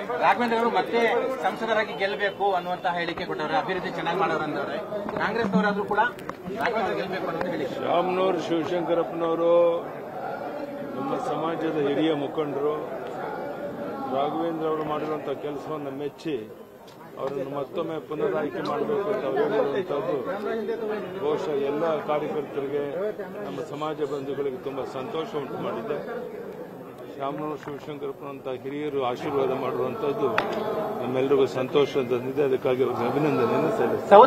ರಾಘವೇಂದ್ರ ಅವರು ಮತ್ತೆ ಸಂಸದರಾಗಿ ಗೆಲ್ಲಬೇಕು ಅನ್ನುವಂತ ಹೇಳಿಕೆ ಕೊಟ್ಟವ್ರೆ ಅಭಿವೃದ್ಧಿ ಚೆನ್ನಾಗಿ ಮಾಡೋರು ಅಂದವ್ರೆ ಕಾಂಗ್ರೆಸ್ ಅವರಾದ್ರೂ ಕೂಡ ರಾಘವೇಂದ್ರ ಗೆಲ್ಲಬೇಕು ಅನ್ನೋದು ಹೇಳಿಕೆ ರಾಮನವರು ಶಿವಶಂಕರಪ್ಪನವರು ನಮ್ಮ ಸಮಾಜದ ಹಿರಿಯ ಮುಖಂಡರು ರಾಘವೇಂದ್ರ ಅವರು ಮಾಡಿರುವಂಥ ಕೆಲಸವನ್ನು ಮೆಚ್ಚಿ ಅವರನ್ನು ಮತ್ತೊಮ್ಮೆ ಪುನರ್ ಆಯ್ಕೆ ಮಾಡಬೇಕು ಅಂತ ಅವರು ಹೇಳುವಂಥದ್ದು ಬಹುಶಃ ಎಲ್ಲ ಕಾರ್ಯಕರ್ತರಿಗೆ ನಮ್ಮ ಸಮಾಜ ಬಂಧುಗಳಿಗೆ ತುಂಬ ಸಂತೋಷ ಉಂಟು ಮಾಡಿದೆ ರಾಮನವರು ಶಿವಶಂಕರಪ್ಪನಂಥ ಹಿರಿಯರು ಆಶೀರ್ವಾದ ಮಾಡುವಂಥದ್ದು ನಮ್ಮೆಲ್ಲರಿಗೂ ಸಂತೋಷ ತಂದಿದೆ ಅದಕ್ಕಾಗಿ ಅವರಿಗೆ ಅಭಿನಂದನೆಯನ್ನು ಸಲ್ಲಿಸ್ತೇನೆ